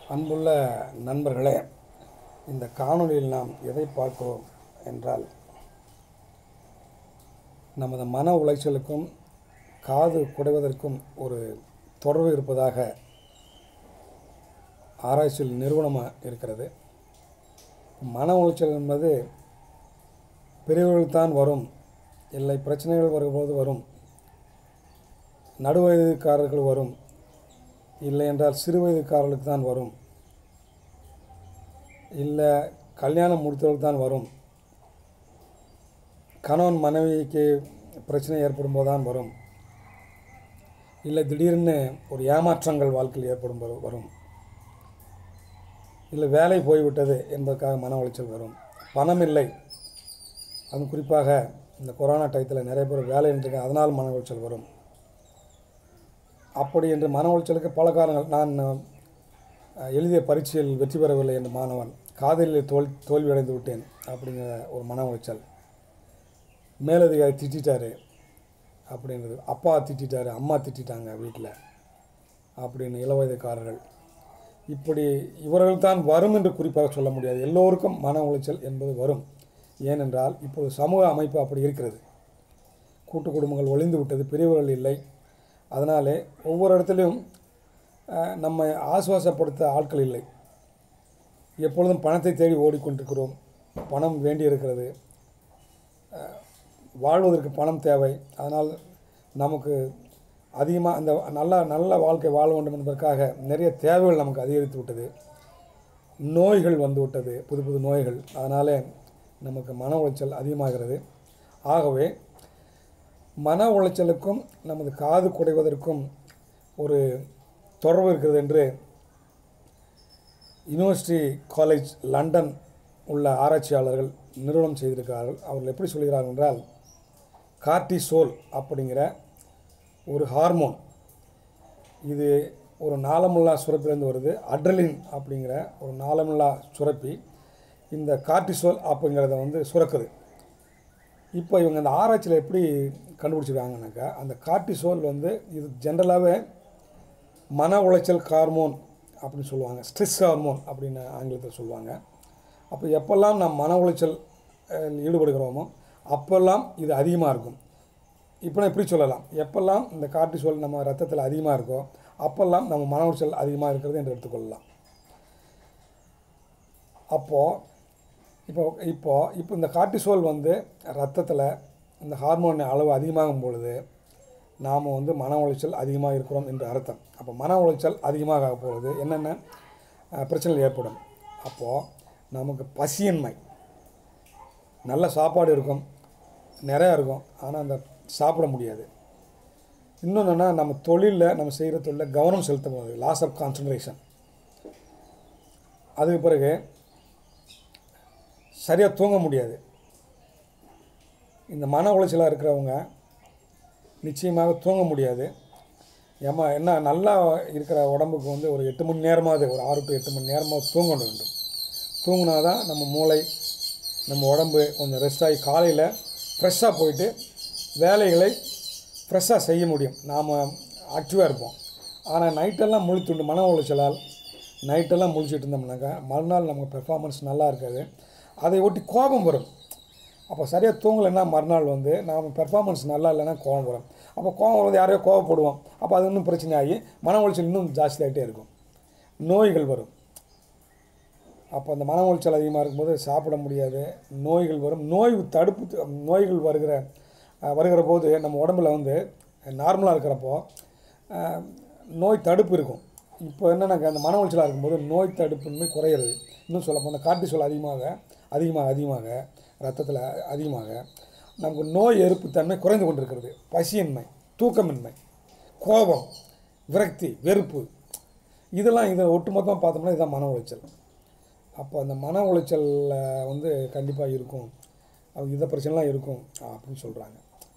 அன்புள்ள நண்பர்களே இந்த காணொளியில் நாம் எதை பார்க்கிறோம் என்றால் நமது மன உளைச்சலுக்கும் காது குடைவதற்கும் ஒரு தொடர்பு இருப்பதாக ஆராய்ச்சியில் நிறுவனமாக இருக்கிறது மன உளைச்சல் என்பது பெரியவர்கள்தான் வரும் இல்லை பிரச்சனைகள் வரும்போது வரும் நடுவயதுக்காரர்கள் வரும் இல்லை என்றால் சிறு வயதுக்காரர்களுக்கு தான் வரும் இல்லை கல்யாணம் முடித்தவர்களுக்கு தான் வரும் கணவன் மனைவிக்கு பிரச்சனை ஏற்படும் போது தான் வரும் இல்லை திடீர்னு ஒரு ஏமாற்றங்கள் வாழ்க்கையில் ஏற்படும் போது வரும் இல்லை வேலை போய்விட்டது என்பதற்காக மன உளைச்சல் வரும் பணம் இல்லை அதுவும் குறிப்பாக இந்த கொரோனா டயத்தில் நிறைய பேர் வேலை இருந்திருக்காங்க அதனால் மன உளைச்சல் வரும் அப்படி என்று மன உளைச்சலுக்கு பல காரணங்கள் நான் அஹ், எழுதிய பரீட்சையில் வெற்றி பெறவில்லை என்ற மாணவன் காதலில் தோல் தோல்வியடைந்து விட்டேன் அப்படிங்கிற ஒரு மன உளைச்சல் மேலதிகாரி திட்டாரு அப்படின்றது அப்பா திட்டாரு அம்மா திட்டாங்க வீட்டில் அப்படின்னு இளவயதுக்காரர்கள் இப்படி இவர்கள் தான் வரும் என்று குறிப்பாக சொல்ல முடியாது எல்லோருக்கும் மன உளைச்சல் என்பது வரும் ஏனென்றால் இப்போது சமூக அமைப்பு அப்படி இருக்கிறது கூட்டு குடும்பங்கள் ஒளிந்து விட்டது பெரியவர்கள் இல்லை அதனாலே ஒவ்வொரு இடத்துலையும் அஹ், நம்மை ஆசுவாசப்படுத்த ஆட்கள் இல்லை எப்பொழுதும் பணத்தை தேடி ஓடிக்கொண்டிருக்கிறோம் பணம் வேண்டியிருக்கிறது அஹ், வாழ்வதற்கு பணம் தேவை அதனால் நமக்கு அதிகமாக அந்த நல்ல நல்ல வாழ்க்கை வாழ வேண்டும் என்பதற்காக நிறைய தேவைகள் நமக்கு அதிகரித்து விட்டது நோய்கள் வந்து விட்டது புது புது நோய்கள் அதனாலே நமக்கு மன உளைச்சல் அதிகமாகிறது ஆகவே மன உளைச்சலுக்கும் நமது காது குடைவதற்கும் ஒரு தொடர்பு இருக்கிறது என்று யுனிவர்சிட்டி காலேஜ் லண்டன் உள்ள ஆராய்ச்சியாளர்கள் நிறுவனம் செய்திருக்கிறார்கள் அவர்கள் எப்படி சொல்கிறார்கள் என்றால் கார்டிசோல் அப்படிங்கிற ஒரு ஹார்மோன் இது ஒரு நாளமுல்லா சுரப்பிலேருந்து வருது அட்ரலின் அப்படிங்கிற ஒரு நாளமுல்லா சுரப்பி இந்த கார்டிசோல் அப்படிங்கிறத வந்து சுரக்குது இப்போ இவங்க அந்த ஆராய்ச்சியில் எப்படி கண்டுபிடிச்சிருக்காங்கனாக்கா அந்த கார்டிசோல் வந்து இது ஜென்ரலாகவே மன உளைச்சல் ஹார்மோன் அப்படின்னு சொல்லுவாங்க ஸ்ட்ரெஸ் ஹார்மோன் அப்படின்னு ஆங்கிலத்தில் சொல்லுவாங்க அப்போ எப்பெல்லாம் நாம் மன உளைச்சல் அஹ், ஈடுபடுகிறோமோ அப்போல்லாம் இது அதிகமாக இருக்கும் இப்போ நான் இப்படி சொல்லலாம் எப்பெல்லாம் இந்த கார்டிசோல் நம்ம ரத்தத்தில் அதிகமாக இருக்கோ அப்போல்லாம் நம்ம மன உளைச்சல் அதிகமாக இருக்கிறது என்று எடுத்துக்கொள்ளலாம் அப்போது இப்போ இப்போ இப்போ இந்த கார்டிசோல் வந்து ரத்தத்தில் இந்த ஹார்மோன் அளவு அதிகமாகும் பொழுது நாம் வந்து மன உளைச்சல் அதிகமாக இருக்கிறோம் என்று அர்த்தம் அப்போ மன உளைச்சல் அதிகமாக ஆக பொழுது என்னென்ன அஹ், பிரச்சனைகள் ஏற்படும் அப்போது நமக்கு பசியின்மை நல்ல சாப்பாடு இருக்கும் நிறையா இருக்கும் ஆனால் அந்த சாப்பிட முடியாது இன்னொன்று என்னென்னா நம்ம தொழிலில் நம்ம செய்கிற தொழிலில் கவனம் செலுத்த முடியாது லாஸ் ஆஃப் கான்சன்ட்ரேஷன் அதுக்கு பிறகு சரியாக தூங்க முடியாது இந்த மன உளைச்சலாக இருக்கிறவங்க நிச்சயமாக தூங்க முடியாது ஏமா என்ன நல்லா இருக்கிற உடம்புக்கு வந்து ஒரு எட்டு மணி நேரமாவது ஒரு ஆறு டு எட்டு மணி நேரமாக தூங்கணும் வேண்டும் தூங்கினா தான் நம்ம மூளை நம்ம உடம்பு கொஞ்சம் ரெஸ்ட் ஆகி காலையில் ஃப்ரெஷ்ஷாக போயிட்டு வேலைகளை ஃப்ரெஷ்ஷாக செய்ய முடியும் நாம் ஆக்டிவாக இருப்போம் ஆனால் நைட்டெல்லாம் முழித்துண்டு மன உளைச்சலால் நைட்டெல்லாம் முழிச்சிட்டு இருந்தோம்னாக்கா மறுநாள் நமக்கு பெர்ஃபார்மன்ஸ் நல்லா இருக்காது அதை ஒட்டி கோபம் வரும் அப்போ சரியாக தூங்கலைன்னா மறுநாள் வந்து நாம் பெர்ஃபார்மன்ஸ் நல்லா இல்லைன்னா கோபம் வரும் அப்போ கோபம் வரும்போது யாரையோ கோவப்படுவோம் அப்போ அது இன்னும் பிரச்சனை ஆகி மன உளைச்சல் இன்னும் ஜாஸ்தி ஆகிட்டே இருக்கும் நோய்கள் வரும் அப்போ அந்த மன உளைச்சல் அதிகமாக இருக்கும்போது சாப்பிட முடியாது நோய்கள் வரும் நோய் தடுப்பு த- நோய்கள் வருகிற அஹ், வருகிற போது நம்ம உடம்புல வந்து நார்மலாக இருக்கிறப்போ அஹ், நோய் தடுப்பு இருக்கும் இப்போ என்னன்னாக்கா அந்த மன உளைச்சலாக இருக்கும்போது நோய் தடுப்பின்மை குறையிறது இன்னும் சொல்லப்போனால் கார்டிசோல் அதிகமாக அதிகமாக அதிகமாக ரத்தத்தில் அதிகமாக நமக்கு நோய் எதிர்ப்பு தன்மை குறைந்து கொண்டிருக்கிறது பசியின்மை தூக்கமின்மை கோபம் விரக்தி வெறுப்பு இதெல்லாம் இதை ஒட்டுமொத்தமாக பார்த்தோம்னா இதுதான் மன உளைச்சல் அப்போ அந்த மன உளைச்சலில் வந்து கண்டிப்பாக இருக்கும் அது இதை பிரச்சனைலாம் இருக்கும் அப்படின்னு சொல்கிறாங்க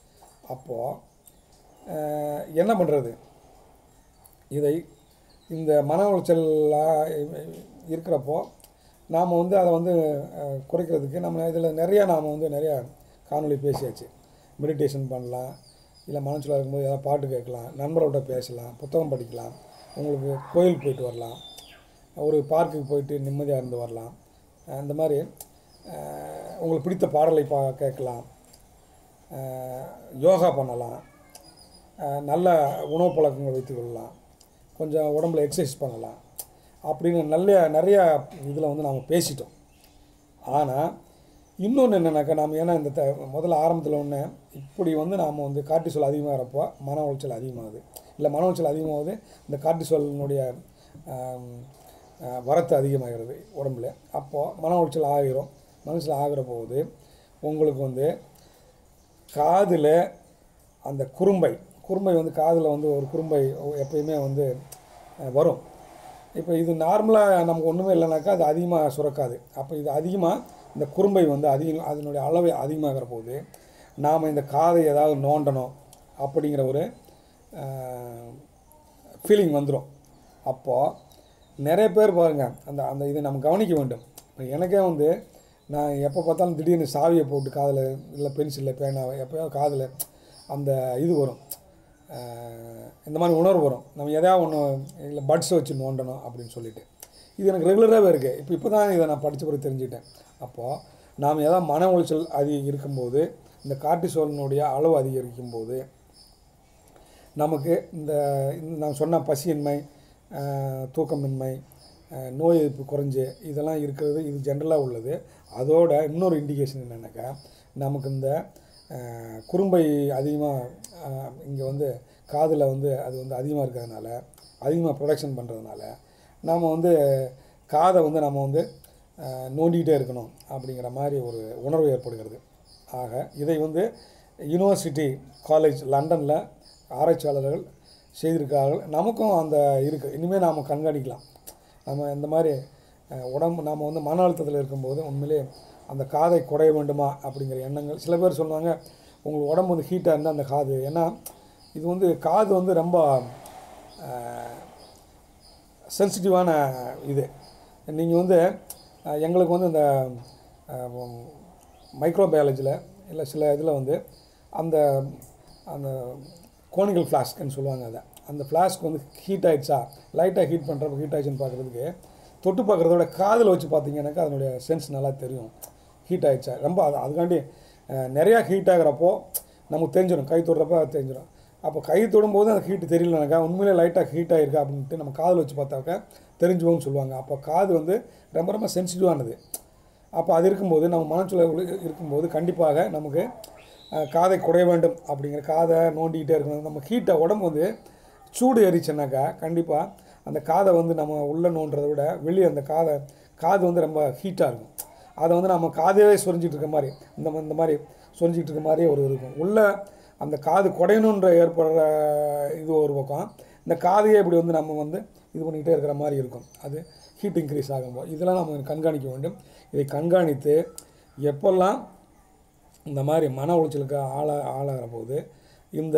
அப்போது என்ன பண்ணுறது இதை இந்த மன உளைச்சலாக இருக்கிறப்போ நாம் வந்து அதை வந்து அஹ், குறைக்கிறதுக்கு நம்ம இதில் நிறையா நாம் வந்து நிறையா காணொளி பேசியாச்சு மெடிடேஷன் பண்ணலாம் இல்லை மனசில் இருக்கும்போது ஏதாவது பாட்டு கேட்கலாம் நண்பர்கள்ட்ட பேசலாம் புத்தகம் படிக்கலாம் உங்களுக்கு கோயில் போயிட்டு வரலாம் ஒரு பார்க்குக்கு போயிட்டு நிம்மதியாக இருந்து வரலாம் அஹ் இந்த மாதிரி அஹ் உங்களுக்கு பிடித்த பாடலை பா கேட்கலாம் அஹ் யோகா பண்ணலாம் அஹ் நல்ல உணவு பழக்கங்கள் வைத்துக்கொள்ளலாம் கொஞ்சம் உடம்புல எக்ஸசைஸ் பண்ணலாம் அப்படின்னு நல்ல நிறைய இதில் வந்து நாம் பேசிட்டோம் ஆனால் இன்னொன்று என்னென்னாக்கா நாம் ஏன்னா இந்த த முதல்ல ஆரம்பத்தில் ஒன்று இப்படி வந்து நாம் வந்து கார்டிசோல் அதிகமாகிறப்போ மன உளைச்சல் அதிகமாகுது இல்லை மன உளைச்சல் அதிகமாகுது இந்த கார்டிசோலினுடைய ஆம், ஆ, வரத்து அதிகமாகிறது உடம்புல அப்போது மன உளைச்சல் ஆகிரும் மன உளைச்சல் ஆகிற போது உங்களுக்கு வந்து காதில் அந்த குறும்பை குறும்பை வந்து காதில் வந்து ஒரு குறும்பை எப்பயுமே வந்து அஹ், வரும் இப்போ இது நார்மலாக நமக்கு ஒன்றுமே இல்லைனாக்கா அது அதிகமாக சுரக்காது அப்போ இது அதிகமாக இந்த குறும்பை வந்து அதிகம் அதனுடைய அளவு அதிகமாகிற போது நாம் இந்த காதை ஏதாவது நோண்டணும் அப்படிங்கிற ஒரு ஃபீலிங் வந்துடும் அப்போது நிறைய பேர் பாருங்கள் அந்த அந்த இதை நம்ம கவனிக்க வேண்டும் இப்போ எனக்கே வந்து நான் எப்போ பார்த்தாலும் திடீர்னு சாவியை போட்டு காதில் இல்லை பென்சிலில் பேனாவை எப்போயாவது காதில் அந்த இது வரும் அஹ் இந்த மாதிரி உணர்வு வரும் நம்ம எதாவது ஒன்று இல்லை பட்ஸ் வச்சு நோண்டணும் அப்படின்னு சொல்லிட்டு இது எனக்கு ரெகுலராகவே இருக்குது இப்போ இப்போ தான் இதை நான் படித்த பிறகு தெரிஞ்சுக்கிட்டேன் அப்போது நாம் ஏதாவது மன உளைச்சல் அதிகம் இருக்கும்போது இந்த கார்டிசோலினுடைய அளவு அதிகரிக்கும் போது நமக்கு இந்த இந்த நான் சொன்ன பசியின்மை அஹ், தூக்கமின்மை அஹ், நோய் எதிர்ப்பு குறைஞ்சு இதெல்லாம் இருக்கிறது இது ஜென்ரலாக உள்ளது அதோட இன்னொரு இண்டிகேஷன் என்னென்னாக்கா நமக்கு இந்த அஹ், குறும்பை அதிகமாக இங்கே வந்து காதில் வந்து அது வந்து அதிகமாக இருக்கிறதுனால அதிகமாக ப்ரொடக்ஷன் பண்ணுறதுனால நாம் வந்து காதை வந்து நம்ம வந்து அஹ், நோண்டிக்கிட்டே இருக்கணும் அப்படிங்கிற மாதிரி ஒரு உணர்வு ஏற்படுகிறது ஆக இதை வந்து யூனிவர்சிட்டி காலேஜ் லண்டனில் ஆராய்ச்சியாளர்கள் செய்திருக்கார்கள் நமக்கும் அந்த இருக்குது இனிமேல் நாம் கண்காணிக்கலாம் நம்ம இந்த மாதிரி அஹ், உடம்பு நாம் வந்து மன அழுத்தத்தில் இருக்கும்போது உண்மையிலே அந்த காதை குறைய வேண்டுமா அப்படிங்கிற எண்ணங்கள் சில பேர் சொல்லுவாங்க உங்களுக்கு உடம்பு வந்து ஹீட்டாக இருந்தால் அந்த காது ஏன்னா இது வந்து காது வந்து ரொம்ப சென்சிட்டிவான இது நீங்கள் வந்து அஹ், எங்களுக்கு வந்து இந்த மைக்ரோபயாலஜியில் இல்லை சில இதில் வந்து அந்த அந்த கோனிகல் ஃப்ளாஸ்க்குன்னு சொல்லுவாங்க அதை அந்த ஃப்ளாஸ்க் வந்து ஹீட் ஆயிடுச்சா லைட்டாக ஹீட் பண்ணுறப்ப ஹீட் ஆயிடுச்சுன்னு பார்க்குறதுக்கு தொட்டு பார்க்குறத விட காதில் வச்சு பார்த்தீங்கன்னாக்கா அதனுடைய சென்ஸ் நல்லா தெரியும் ஹீட் ஆயிடுச்சா ரொம்ப அது அதுக்காண்டி அஹ், நிறையா ஹீட் ஆகிறப்போ நமக்கு தெரிஞ்சிடும் கை தொடுறப்ப அது தெரிஞ்சிடும் அப்போ கை தொடும்போது அந்த ஹீட் தெரியலனாக்கா உண்மையிலே லைட்டாக ஹீட் ஆகிருக்கா அப்படின்ட்டு நம்ம காதில் வச்சு பார்த்தாக்கா தெரிஞ்சுவோம்னு சொல்லுவாங்க அப்போ காது வந்து ரொம்ப ரொம்ப சென்சிட்டிவானது அப்போ அது இருக்கும்போது நம்ம மனச்சுல இருக்கும்போது கண்டிப்பாக நமக்கு அஹ், காதை குறைய வேண்டும் அப்படிங்கிற காதை நோண்டிக்கிட்டே இருக்கணும் நம்ம ஹீட்டை உடம்பு வந்து சூடு எரிச்சுனாக்கா கண்டிப்பாக அந்த காதை வந்து நம்ம உள்ளே நோண்டுறதை விட வெளியே அந்த காதை காது வந்து ரொம்ப ஹீட்டாக இருக்கும் அதை வந்து நம்ம காதையே சொரிஞ்சிட்டு இருக்க மாதிரி இந்த மா- இந்த மாதிரி சொரிஞ்சிட்டு இருக்க மாதிரியே ஒரு இருக்கும் உள்ளே அந்த காது குடையணுன்ற ஏற்படுற இது ஒரு பக்கம் இந்த காதையே இப்படி வந்து நம்ம வந்து இது பண்ணிக்கிட்டே இருக்கிற மாதிரி இருக்கும் அது ஹீட் இன்க்ரீஸ் ஆகும்போது இதெல்லாம் நம்ம கண்காணிக்க வேண்டும் இதை கண்காணித்து எப்பெல்லாம் இந்த மாதிரி மன உளைச்சலுக்கு ஆளா ஆளாகிற போது இந்த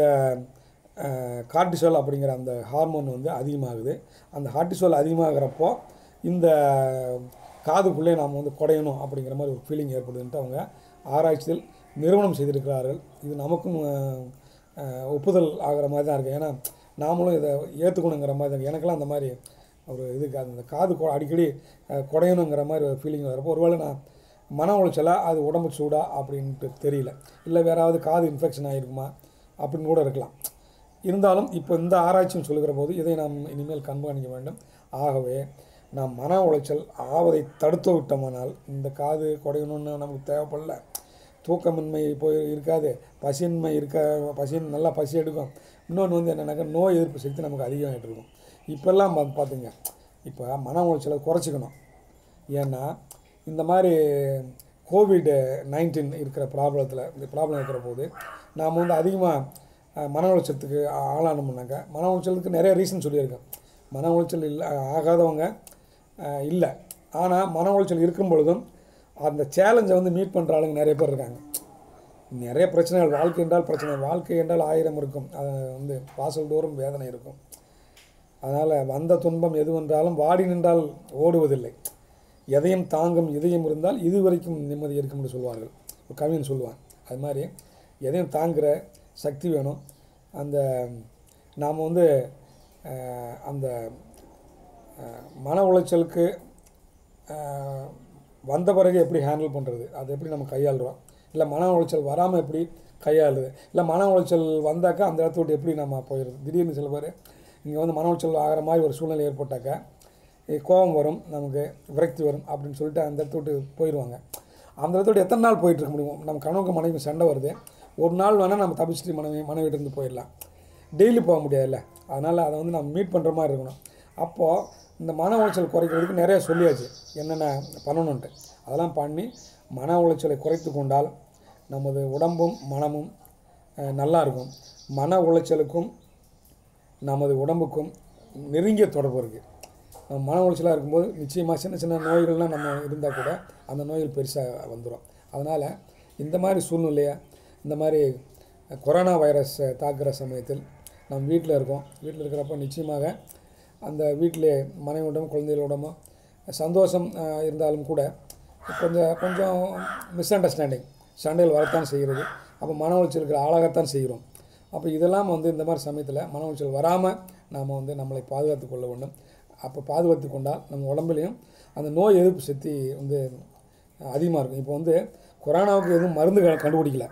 கார்டிசோல் அப்படிங்கிற அந்த ஹார்மோன் வந்து அதிகமாகுது அந்த கார்டிசோல் அதிகமாகிறப்போ இந்த காதுக்குள்ளே நாம் வந்து குடையணும் அப்படிங்கிற மாதிரி ஒரு ஃபீலிங் ஏற்படுதுன்ட்டு அவங்க ஆராய்ச்சியில் நிறுவனம் செய்திருக்கிறார்கள் இது நமக்கும் அஹ், அஹ், ஒப்புதல் ஆகிற மாதிரி தான் இருக்குது ஏன்னா நாமளும் இதை ஏற்றுக்கணுங்கிற மாதிரி தான் இருக்கு. எனக்கெல்லாம் அந்த மாதிரி ஒரு இதுக்கு அந்த காது கொ- அடிக்கடி அஹ், குடையணுங்கிற மாதிரி ஒரு ஃபீலிங் வரப்போ ஒருவேளை நான் மன உளைச்சலா அது உடம்பு சூடா அப்படின்ட்டு தெரியல இல்லை வேறாவது காது இன்ஃபெக்ஷன் ஆகிருக்குமா அப்படின்னு கூட இருக்கலாம் இருந்தாலும் இப்போ இந்த ஆராய்ச்சின்னு சொல்லுகிற போது இதை நாம் இனிமேல் கண்காணிக்க வேண்டும் ஆகவே நாம் மன உளைச்சல் ஆவதை தடுத்து விட்டோமானால் இந்த காது குடையணும்னு நமக்கு தேவைப்படல தூக்கமின்மை போய் இருக்காது பசியின்மை இருக்க பசியின் நல்லா பசி எடுக்கும் இன்னொன்று வந்து என்னென்னாக்கா நோய் எதிர்ப்பு சக்தி நமக்கு அதிகமாகிட்டு இருக்கும் இப்போல்லாம் பா பார்த்துங்க இப்போ மன உளைச்சலை குறைச்சிக்கணும் ஏன்னா இந்த மாதிரி கோவிட் நைன்டீன் இருக்கிற ப்ராப்ளத்தில் இந்த ப்ராப்ளம் இருக்கிற போது நாம் வந்து அதிகமாக மன உளைச்சலுக்கு ஆளானோம்னாக்கா மன உளைச்சலுக்கு நிறைய ரீசன் சொல்லியிருக்கேன் மன உளைச்சல் இல்லை ஆகாதவங்க அஹ், இல்லை ஆனால் மன உளைச்சல் இருக்கும் பொழுதும் அந்த சேலஞ்சை வந்து மீட் பண்ணுற ஆளுங்க நிறைய பேர் இருக்காங்க நிறைய பிரச்சனைகள் வாழ்க்கை என்றால் பிரச்சனை வாழ்க்கை என்றால் ஆயிரம் இருக்கும் அது வந்து வாசல் தோறும் வேதனை இருக்கும் அதனால் வந்த துன்பம் எதுவென்றாலும் வாடி நின்றால் ஓடுவதில்லை எதையும் தாங்கும் இதயம் இருந்தால் இது வரைக்கும் நிம்மதி இருக்கும்னு சொல்லுவார்கள் ஒரு கவிஞன் சொல்லுவான் அது மாதிரி எதையும் தாங்குகிற சக்தி வேணும் அந்த நாம் வந்து அஹ், அந்த அஹ், மன உளைச்சலுக்கு அஹ், வந்த பிறகு எப்படி ஹேண்டில் பண்ணுறது அதை எப்படி நம்ம கையாளுறோம் இல்லை மன உளைச்சல் வராமல் எப்படி கையாளுறது இல்லை மன உளைச்சல் வந்தாக்கா அந்த இடத்த விட்டு எப்படி நம்ம போயிடுறது திடீர்னு சில பேர் இங்கே வந்து மன உளைச்சல் ஆகிற மாதிரி ஒரு சூழ்நிலை ஏற்பட்டாக்கா eh, கோபம் வரும் நமக்கு விரக்தி வரும் அப்படின்னு சொல்லிட்டு அந்த இடத்த விட்டு போயிடுவாங்க அந்த இடத்த விட்டு எத்தனை நாள் போயிட்டு இருக்க முடியும் நம்ம கணவனுக்கு மனைவி சண்டை வருது ஒரு நாள் வேணால் நம்ம தப்பிச்சுட்டு மனைவி மனைவிட்டு இருந்து போயிடலாம் டெய்லி போக முடியாதுல்ல அதனால் அதை வந்து நம்ம மீட் பண்ணுற மாதிரி இருக்கணும் அப்போது இந்த மன உளைச்சல் குறைக்கிறதுக்கு நிறைய சொல்லியாச்சு என்னென்ன பண்ணணுன்ட்டு அதெல்லாம் பண்ணி மன உளைச்சலை குறைத்து கொண்டால் நமது உடம்பும் மனமும் அஹ், நல்லா இருக்கும் மன உளைச்சலுக்கும் நமது உடம்புக்கும் நெருங்கிய தொடர்பு இருக்குது நம்ம மன உளைச்சலாக இருக்கும்போது நிச்சயமாக சின்ன சின்ன நோய்கள்லாம் நம்ம இருந்தால் கூட அந்த நோய்கள் பெருசாக வந்துடும் அதனால் இந்த மாதிரி சூழ்நிலையை இந்த மாதிரி கொரோனா வைரஸ் தாக்குகிற சமயத்தில் நம்ம வீட்டில் இருக்கோம் வீட்டில் இருக்கிறப்ப நிச்சயமாக அந்த வீட்டிலே மனைவியோடும் குழந்தைகளோடமோ சந்தோஷம் அஹ், இருந்தாலும் கூட கொஞ்சம் கொஞ்சம் மிஸ் அண்டர்ஸ்டாண்டிங் சண்டைகள் வரத்தான் செய்கிறது அப்போ மன உளைச்சலுக்கு ஆளாகத்தான் செய்கிறோம் அப்போ இதெல்லாம் வந்து இந்த மாதிரி சமயத்தில் மன உளைச்சல் வராமல் நாம் வந்து நம்மளை பாதுகாத்து கொள்ள வேண்டும் அப்போ பாதுகாத்து கொண்டால் நம்ம உடம்புலையும் அந்த நோய் எதிர்ப்பு சக்தி வந்து அதிகமாக இருக்கும் இப்போ வந்து கொரோனாவுக்கு எதுவும் மருந்து க- கண்டுபிடிக்கல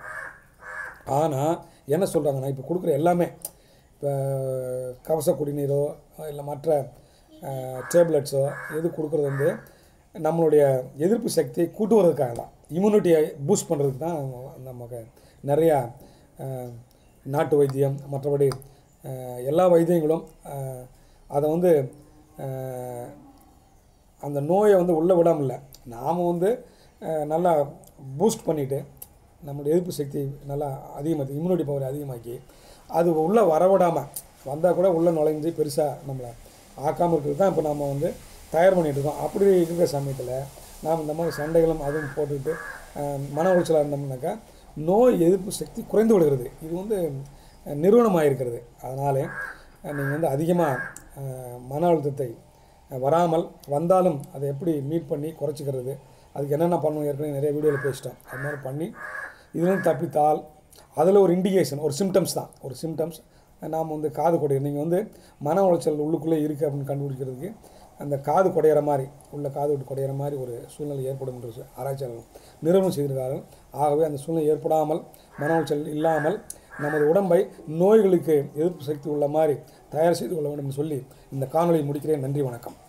ஆனால் என்ன சொல்கிறாங்கன்னா இப்போ கொடுக்குற எல்லாமே இப்போ கவச குடிநீரோ இல்லை மற்ற டேப்லெட்ஸோ எது கொடுக்குறது வந்து நம்மளுடைய எதிர்ப்பு சக்தியை கூட்டுவதற்காக தான் இம்யூனிட்டியை பூஸ்ட் பண்ணுறதுக்கு தான் நமக்கு நிறையா அஹ், நாட்டு வைத்தியம் மற்றபடி அஹ், எல்லா வைத்தியங்களும் அஹ், அதை வந்து அஹ், அந்த நோயை வந்து உள்ளே விடாமல நாம் வந்து அஹ், நல்லா பூஸ்ட் பண்ணிவிட்டு நம்மளுடைய எதிர்ப்பு சக்தி நல்லா அதிகமாக்கி இம்யூனிட்டி பவர் அதிகமாக்கி அது உள்ளே வரவிடாமல் வந்தால் கூட உள்ளே நுழைஞ்சு பெருசாக நம்மளை ஆக்காமல் இருக்கிறது தான் இப்போ நம்ம வந்து தயார் பண்ணிட்டு இருக்கோம் அப்படி இருக்கிற சமயத்தில் நாம் இந்த மாதிரி சண்டைகளும் அதுவும் போட்டுக்கிட்டு அஹ், மன உளைச்சலாக இருந்தோம்னாக்கா நோய் எதிர்ப்பு சக்தி குறைந்து விடுகிறது இது வந்து அஹ், நிறுவனமாக இருக்கிறது அதனாலே நீங்கள் வந்து அதிகமாக மன அழுத்தத்தை வராமல் வந்தாலும் அதை எப்படி மீட் பண்ணி குறைச்சிக்கிறது அதுக்கு என்னென்ன பண்ணணும் ஏற்கனவே நிறைய வீடியோவில் பேசிட்டோம் அது மாதிரி பண்ணி இதுலேருந்து தப்பித்தால் அதில் ஒரு இண்டிகேஷன் ஒரு சிம்டம்ஸ் தான் ஒரு சிம்டம்ஸ் நாம் வந்து காது குடையிற நீங்கள் வந்து மன உளைச்சல் உள்ளுக்குள்ளே இருக்குது அப்படின்னு கண்டுபிடிக்கிறதுக்கு அந்த காது குடையிற மாதிரி உள்ள காது விட்டு குடையிற மாதிரி ஒரு சூழ்நிலை ஏற்படும் என்று சொ- ஆராய்ச்சியாளர்கள் நிறுவனம் செய்திருக்கார்கள் ஆகவே அந்த சூழ்நிலை ஏற்படாமல் மன உளைச்சல் இல்லாமல் நமது உடம்பை நோய்களுக்கு எதிர்ப்பு சக்தி உள்ள மாதிரி தயார் செய்து கொள்ள வேண்டும் என்று சொல்லி இந்த காணொளியை முடிக்கிறேன் நன்றி வணக்கம்